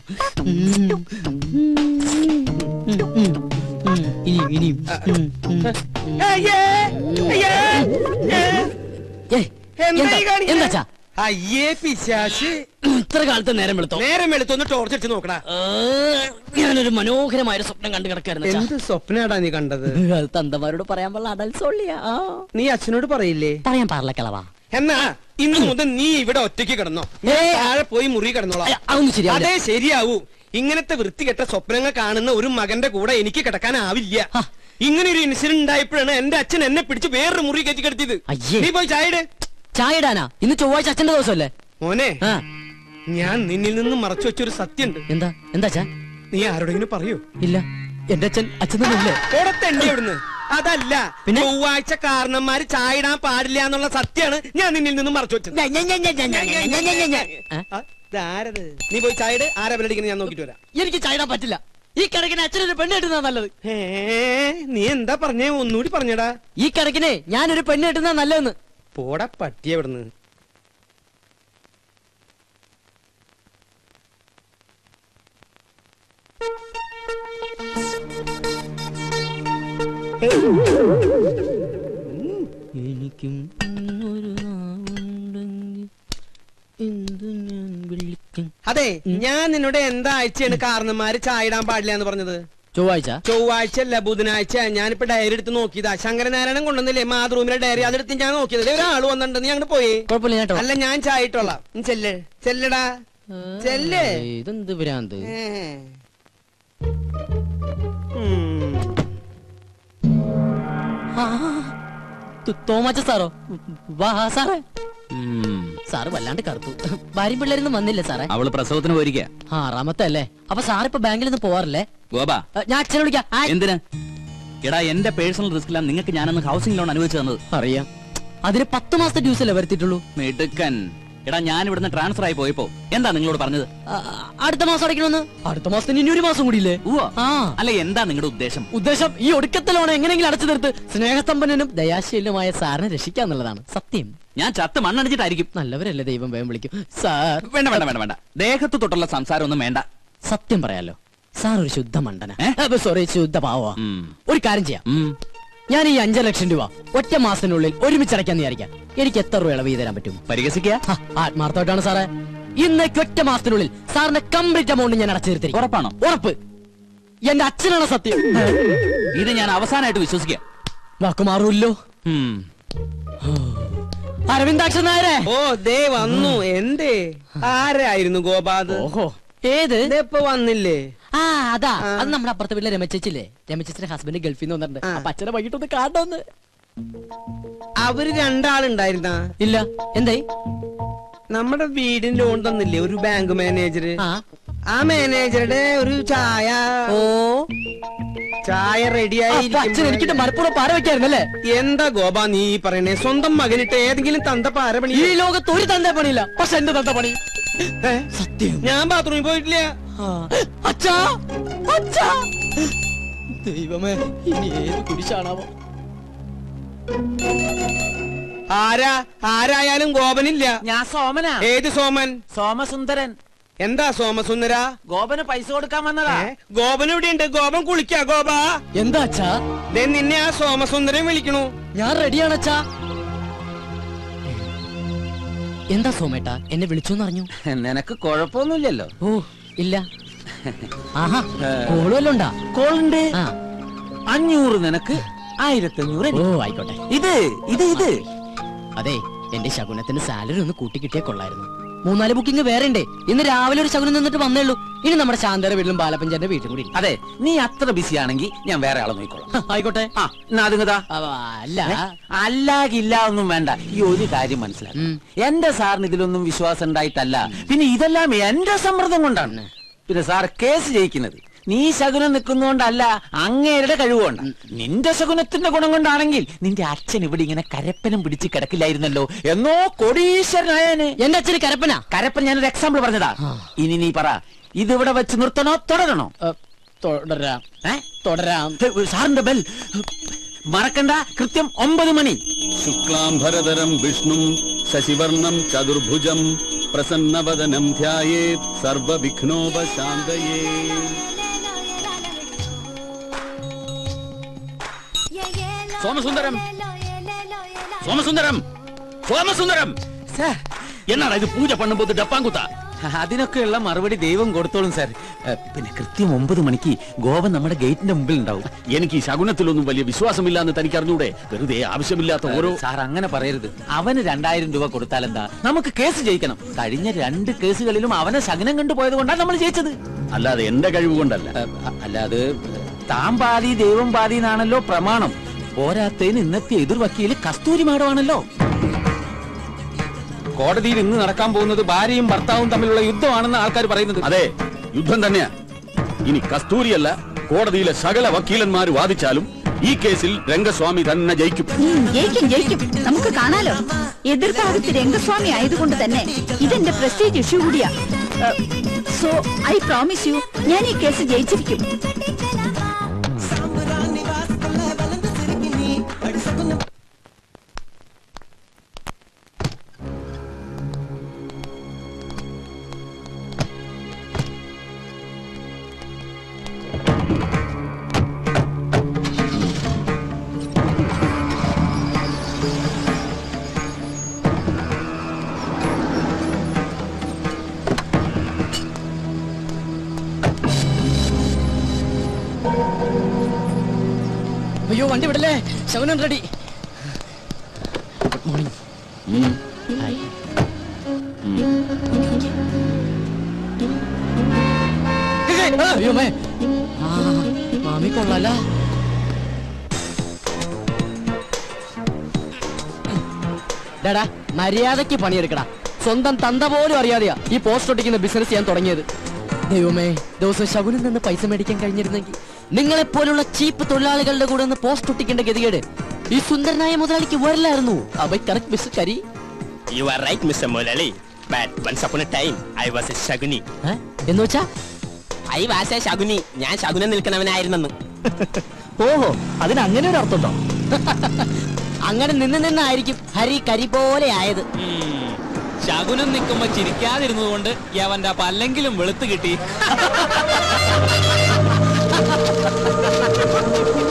ഇനി ഇനി അയ്യേ, അയ്യേ, ഏ, എന്താ ഈ കാണിക്കണേ? എന്താ അയ്യേ പിശാശ് ഇത്ര കാലത്ത് നേരം വെളുത്തോ നേരം എടുത്തൊന്ന് ടോർച്ച് അടിച്ച് നോക്കടാ ഏ, ഞാനൊരു മനോഹരമായ ഒരു സ്വപ്നം കണ്ടു കിടക്കായിരുന്നു എന്ത് സ്വപ്നാടാ നീ കണ്ടത് അത് തന്തമാരോട് പറയാൻ പാടില്ല അടൽസോളിയാ നീ അച്ഛനോട് പറയില്ലേ പറയാൻ പാടില്ല കിളവാ എന്നാ ഇന്ന് മുതൽ നീ ഇവിടെ ഒറ്റയ്ക്ക് കിടന്നോ ഞാൻ ഏയ്. താഴെ പോയി മുറി കിടന്നോളാം അയ്യ, അതൊന്നും ശരിയാവില്ല. അതേ ശരിയാവൂ ഇങ്ങനത്തെ വൃത്തികെട്ട സ്വപ്നങ്ങൾ കാണുന്ന ഒരു മകന്റെ കൂടെ എനിക്ക് കിടക്കാനാവില്ല ഹ. ഇങ്ങനെ ഒരു ഇൻസിഡന്റ് ഉണ്ടായപ്പോഴാണ് എന്റെ അച്ഛൻ എന്നെ പിടിച്ച് വേറൊരു മുറി കയറ്റി കിടത്തിയത് അയ്യേ. നീ പോയി ചായയുടെ ചായ ഇടാനാ ഇന്ന് ചൊവ്വാഴ്ച അച്ഛന്റെ ദിവസമല്ലേ മോനെ ആ ഞാൻ നിന്നിൽ നിന്ന് മറച്ചു വെച്ചൊരു സത്യമുണ്ട് എന്താ എന്താ അച്ഛാ നീ ആരോടെങ്കിലും പറയൂ ഇല്ല എന്റെ അച്ഛൻ അച്ഛൻ തന്നെ ഇല്ലേ ഓടത്തെണ്ടി അവിടുന്ന് അതല്ല പിന്നെ? ചൊവ്വാഴ്ച കാരണന്മാര് ചായ ഇടാൻ പാടില്ല എന്നുള്ള സത്യമാണ് ഞാൻ നിന്നിൽ നിന്ന് മറച്ചു വെച്ചത് ഏ? ആ, ഇതാരത് നീ പോയി ചായ ഇട് ആരാ ബലടിക്കുന്നത് ഞാൻ നോക്കിട്ട് വരാം എനിക്ക് ചായ ഇടാൻ പറ്റില്ല ഈ കണക്കിന് അച്ഛനൊരു പെണ്ണ് കിട്ടുന്നതാ നല്ലത് ഏ നീ എന്താ പറഞ്ഞേ ഒന്നുകൂടി പറഞ്ഞടാ ഈ കണക്കിന് ഞാനൊരു പെണ്ണ് കിട്ടുന്നതാ നല്ലതെന്ന് പോടാ പട്ടിയ ഇവിടുന്ന് എനിക്കും ഒരു നാവുണ്ടെങ്കിൽ എന്തു ഞാൻ വിളിക്കും അതെ ഞാൻ നിന്നോട് എന്താ ആഴ്ചയാണ് കാരണന്മാര് ചായ ഇടാൻ പാടില്ല എന്ന് പറഞ്ഞത് ചൊവ്വാഴ്ച ചൊവ്വാഴ്ച അല്ല ബുധനാഴ്ച ഞാനിപ്പോ ഡയറി എടുത്ത് നോക്കിയതാ ശങ്കരനാരായണൻ കൊണ്ടുവന്നില്ലേ മാതൃഭൂമിയിലെ ഡയറി അതെടുത്ത് ഞാൻ നോക്കിയത് ദേ ഒരാൾ വന്നിട്ടുണ്ട് നീ അങ്ങോട്ട് പോയേ കുഴപ്പമില്ല ഞാൻ ഇട്ടോളാം. അല്ല ഞാൻ ചായ ഇട്ടോളാം നീ ചെല്ല് ചെല്ലടാ ചെല്ല് ഏയ്, ഇതെന്ത് ഭ്രാന്ത് ഏ. ഉം. ആ, തു- തോമാച്ച സാറോ വാ സാറേ സാറ് വല്ലാണ്ട് കറുത്തു ഭാര്യയും പിള്ളേരൊന്നും വന്നില്ല സാറേ അവള് പ്രസവത്തിന് പോയിരിക്കുക ആറാമത്തെ അല്ലേ അപ്പൊ സാറിപ്പോ ബാങ്കിൽ നിന്ന് പോവാറില്ലേ ഗോപ ഏ, ഞാൻ അച്ഛനെ വിളിക്കാം ആ, എന്തിന് എടാ എന്റെ പേഴ്സണൽ റിസ്കിലാണ് നിങ്ങൾക്ക് ഞാനന്ന് ഹൗസിംഗ് ലോൺ അനുവദിച്ചു തന്നത് അറിയാം അതിന് പത്ത് മാസത്തെ ഡ്യൂസ് അല്ലേ വരുത്തിയിട്ടുള്ളൂ മിടുക്കൻ എടാ ഞാൻ ഇവിടുന്ന് ട്രാൻസ്ഫർ ആയി പോയപ്പോ എന്താ നിങ്ങളോട് പറഞ്ഞത് ആ, അടുത്ത മാസം അടയ്ക്കണമെന്ന് അടുത്ത മാസത്തിന് ഇനി ഒരു മാസം കൂടിയില്ലേ ഉവ്വ. ആ അല്ല എന്താ നിങ്ങളുടെ ഉദ്ദേശം ഉദ്ദേശം ഈ ഒടുക്കത്തെ ലോൺ എങ്ങനെയെങ്കിലും അടച്ചു തീർത്ത് സ്നേഹസമ്പന്നനും ദയാശീലമായ സാറിനെ രക്ഷിക്കാന്നുള്ളതാണ് സത്യം ഞാൻ ചത്ത് മണ്ണടിച്ചിട്ടായിരിക്കും നല്ലവരല്ലേ ദൈവം വേഗം വിളിക്കും സാർ വേണ്ട വേണ്ട വേണ്ട വേണ്ട ദേഹത്ത് തൊട്ടുള്ള സംസാരം ഒന്നും വേണ്ട സത്യം പറയാലോ സാർ ഒരു ശുദ്ധ മണ്ടന ഏ? സോറി ശുദ്ധ പാവ ഉം. ഒരു കാര്യം ചെയ്യാം ഉം. ഞാൻ ഈ അഞ്ചു ലക്ഷം രൂപ ഒറ്റ മാസത്തിനുള്ളിൽ ഒരുമിച്ച് അടയ്ക്കാന്ന് വിചാരിക്കാം എനിക്ക് എത്ര രൂപ ഇളവ് ചെയ്ത് തരാൻ പറ്റും പരിഹസിക്കുക ഹ, ആത്മാർത്ഥമായിട്ടാണ് സാറേ ഇന്നേക്ക് ഒറ്റ മാസത്തിനുള്ളിൽ സാറിന്റെ കംപ്ലീറ്റ് എമൗണ്ട് ഞാൻ അടച്ചു തീർത്തിരിക്കും ഉറപ്പാണോ ഉറപ്പ് എന്റെ അച്ഛനാണ് സത്യം ഇത് ഞാൻ അവസാനമായിട്ട് വിശ്വസിക്കുക വാക്ക് മാറൂല്ലോ ഉം. അരവിന്ദാക്ഷൻ നായരെ ഓ ദേ വന്നു എന്തേ ആരായിരുന്നു ഗോപാത് ഓഹോ ഏത് ഇപ്പൊ വന്നില്ലേ ആ അതാ അത് നമ്മുടെ അപ്പുറത്തെ വീട്ടിലെ രമച്ചേച്ചില്ലേ രമച്ചേച്ചിന്റെ ഹസ്ബൻഡ് ഗൾഫിൽ നിന്ന് വന്നിട്ടുണ്ട് ആ. അപ്പൊ അച്ഛനെ വൈകിട്ടൊന്ന് കാണണമെന്ന് അവര് രണ്ടാളുണ്ടായിരുന്ന ഇല്ല എന്തായി നമ്മുടെ വീടിന് ലോൺ തന്നില്ലേ ഒരു ബാങ്ക് മാനേജർ ആ ആ മാനേജറുടെ ഒരു ചായ ഓ ചായ അപ്പൊ അച്ഛൻ റെഡിയായി എനിക്കിട്ട് മലപ്പുറം പാര വെക്കായിരുന്നല്ലേ എന്താ ഗോപ നീ ഈ പറയണേ സ്വന്തം മകനിട്ട് ഏതെങ്കിലും തന്ത പാര പണി ഈ ലോകത്ത് ഒരു തന്ത പണിയില്ല പക്ഷെ എന്റെ തന്ത പണി ഏ? സത്യം ഞാൻ ബാത്റൂമിൽ പോയിട്ടില്ല അച്ഛാ അച്ഛാ ദൈവമേ ഇനി ഏത് കുരിശാണാവോ ആരാ ആരായാലും ഗോപനില്ല ഞാൻ സോമനാ ഏത് സോമൻ സോമസുന്ദരൻ എന്താ സോമസുന്ദര ഗോപന് പൈസ കൊടുക്കാൻ വന്നതാ ഏ? ഗോപൻ എവിടെയുണ്ട് ഗോപൻ കുളിക്കാ ഗോപ എന്താ അച്ഛാ ദേ നിന്നെ ആ സോമസുന്ദരൻ വിളിക്കണു ഞാൻ റെഡിയാണ് അച്ഛാ എന്താ സോമേട്ടാ എന്നെ വിളിച്ചു അറിഞ്ഞു നിനക്ക് കുഴപ്പമൊന്നുമില്ലല്ലോ ഓ ഇല്ല ആഹാ കോളുവല്ലോ ഉണ്ടാ കോളുണ്ട് ആ അഞ്ഞൂറ് നിനക്ക് ആയിരത്തി അഞ്ഞൂറ് ഓ ആയിക്കോട്ടെ ഇത് ഇത് ഇത് അതെ എന്റെ ശകുനത്തിന് സാലറി ഒന്ന് കൂട്ടി കിട്ടിയാ കൊള്ളായിരുന്നു മൂന്നാല് ബുക്കിംഗ് വേറെ ഉണ്ട് ഇന്ന് രാവിലെ ഒരു ശകുനം നിന്നിട്ട് വന്നേ ഉള്ളൂ ഇനി നമ്മുടെ ശാന്തര വീട്ടിലും ബാലപ്പഞ്ചാന്റെ വീട്ടിലും കൂടി ഇരിക്കാം. അതെ നീ അത്ര ബിസി ആണെങ്കിൽ ഞാൻ വേറെ ആളെ നോക്കിക്കോളാം ഹ, ആയിക്കോട്ടെ ആ എന്നാ അതുങ്ങതാ അവ, അല്ല അല്ലാകില്ല ഒന്നും വേണ്ട ഈ ഒരു കാര്യം മനസ്സിലാക്കി ഉം. എന്റെ സാറിന് ഇതിലൊന്നും വിശ്വാസം ഉണ്ടായിട്ടല്ല പിന്നെ ഇതെല്ലാം എന്റെ സമ്മർദ്ദം കൊണ്ടാണ് പിന്നെ സാർ കേസ് ജയിക്കുന്നത് നീ ശകുനം നിൽക്കുന്നോണ്ടല്ല അങ്ങേരുടെ കഴിവുകൊണ്ട് നിന്റെ ശകുനത്തിന്റെ ഗുണം കൊണ്ടാണെങ്കിൽ നിന്റെ അച്ഛൻ ഇവിടെ ഇങ്ങനെ കരപ്പനം പിടിച്ച് കിടക്കില്ലായിരുന്നല്ലോ എന്നോ കൊടീശ്വരനായന് എന്റെ അച്ഛന് കരപ്പന കരപ്പൻ ഞാനൊരു എക്സാമ്പിൾ പറഞ്ഞതാ ഇനി നീ പറ ഇതിവിടെ വെച്ച് നിർത്തണോ തുടരണോ തുടരാം ഏ തുടരാം ഹേ, സാറിന്റെ ബെൽ മറക്കണ്ട കൃത്യം ഒമ്പത് മണി ശുക്ലാംബരധരം വിഷ്ണും ശശിവർണം ചതുർഭുജം പ്രസന്നവദനം ധ്യായേത് സർവവിഘ്നോപശാന്തയേ സോമസുന്ദരം സോമസുന്ദരം സോമസുന്ദരം സാർ എന്നാണ് ഇത് പൂജ പണ്ണുമ്പോൾ ഡപ്പാങ്കുത്ത അതിനൊക്കെയുള്ള മറുപടി ദൈവം കൊടുത്തോളും സാർ ഏ, പിന്നെ കൃത്യം ഒമ്പത് മണിക്ക് ഗോപൻ നമ്മുടെ ഗേറ്റിന്റെ മുമ്പിൽ ഉണ്ടാവും എനിക്ക് ഈ ശകുനത്തിലൊന്നും വലിയ വിശ്വാസമില്ലാന്ന് തനിക്ക് അറിഞ്ഞൂടെ വെറുതെ ആവശ്യമില്ലാത്ത ഓരോ സാർ അങ്ങനെ പറയരുത് അവന് രണ്ടായിരം രൂപ കൊടുത്താൽ എന്താ നമുക്ക് കേസ് ജയിക്കണം കഴിഞ്ഞ രണ്ട് കേസുകളിലും അവനെ ശകനം കണ്ടുപോയത് കൊണ്ടാണ് നമ്മൾ ജയിച്ചത് അല്ലാതെ എന്റെ കഴിവ് കൊണ്ടല്ല ഏ, അല്ലാതെ താൻ പാതി ദൈവം പാതി എന്നാണല്ലോ പ്രമാണം പോരാത്തതിന് ഇന്നത്തെ എതിർ വക്കീല് കസ്തൂരി മാഡമാണല്ലോ കോടതിയിൽ ഇന്ന് നടക്കാൻ പോകുന്നത് ഭാര്യയും ഭർത്താവും തമ്മിലുള്ള യുദ്ധമാണെന്ന് ആൾക്കാർ പറയുന്നത് അതെ യുദ്ധം തന്നെയാ ഇനി കസ്തൂരിയല്ല കോടതിയിലെ സകല വക്കീലന്മാർ വാദിച്ചാലും ഈ കേസിൽ രംഗസ്വാമി തന്നെ ജയിക്കും ഉം, ജയിക്കും ജയിക്കും നമുക്ക് കാണാലോ എതിർഭാഗത്ത് രംഗസ്വാമി ആയതുകൊണ്ട് തന്നെ ഇതെന്റെ പ്രസ്റ്റേജ് ഇഷ്യൂ കൂടിയാ സോ ഐ പ്രോമിസ് യു ഞാൻ ഈ കേസ് ജയിച്ചിരിക്കും അയ്യോ വണ്ടി വിടല്ലേ ശകുനൻ റെഡി ഗുഡ് മോർണിംഗ് ഹായ് അയ്യോ മേ ആ മാമി കൊള്ളാല ഡാടാ മര്യാദയ്ക്ക് പണിയെടുക്കടാ സ്വന്തം തന്ത പോലും അറിയാതെയാ ഈ പോസ്റ്റ് ഒട്ടിക്കുന്ന ബിസിനസ് ചെയ്യാൻ തുടങ്ങിയത് ദൈവമേ ദിവസം ശകുനിൽ നിന്ന് പൈസ മേടിക്കാൻ കഴിഞ്ഞിരുന്നെങ്കിൽ നിങ്ങളെ പോലുള്ള ചീപ്പ് തൊഴിലാളികളുടെ കൂടെ ഒന്ന് പോസ്റ്റ് ഒട്ടിക്കേണ്ട ഗതികേട് ഈ സുന്ദരനായ മുതലാളിക്ക് വരില്ലായിരുന്നു അബൈ കറക്റ്റ് മിസ് കരി You are right, Mr. Molali. But once upon a time, I was a Shaguni. ഏ? എന്ന് വെച്ചാ I was a Shaguni. ഞാൻ ശകുനം നിൽക്കണവനായിരുന്നെന്ന് ഓഹോ അതിന് അങ്ങനെ ഒരു അർത്ഥമുണ്ടോ അങ്ങനെ നിന്ന് നിന്നായിരിക്കും ഹരി കരി പോലെ ആയത് ശകുനം നിൽക്കുമ്പോ ചിരിക്കാതിരുന്നത് കൊണ്ട് യവന്റെ പല്ലെങ്കിലും വെളുത്ത് കിട്ടി